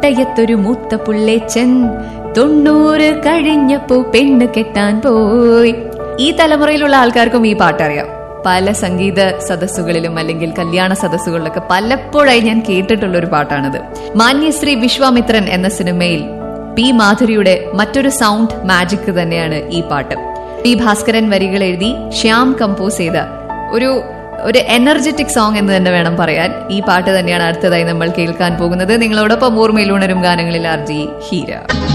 കോട്ടയത്തൊരു മൂത്ത പുള്ളേച്ചൻ തൊണ്ണൂറ് കഴിഞ്ഞപ്പോ പെണ്ണ് കെട്ടാൻ പോയി ഈ തലമുറയിലുള്ള ആൾക്കാർക്കും ഈ പാട്ടറിയാം പല സംഗീത സദസ്സുകളിലും അല്ലെങ്കിൽ കല്യാണ സദസ്സുകളിലൊക്കെ പലപ്പോഴായി ഞാൻ കേട്ടിട്ടുള്ള ഒരു പാട്ടാണിത് മാന്യശ്രീ വിശ്വാമിത്രൻ എന്ന സിനിമയിൽ പി മാധുരിയുടെ മറ്റൊരു സൗണ്ട് മാജിക് തന്നെയാണ് ഈ പാട്ട് പി ഭാസ്കരൻ വരികൾ എഴുതി ശ്യാം കമ്പോസ് ചെയ്ത ഒരു ഒരു എനർജറ്റിക് സോങ് എന്ന് തന്നെ വേണം പറയാൻ ഈ പാട്ട് തന്നെയാണ് അടുത്തതായി നമ്മൾ കേൾക്കാൻ പോകുന്നത് നിങ്ങളോടൊപ്പം ഓർമ്മയിലുണരും ഗാനങ്ങളിൽ ആർ ജി ഹീര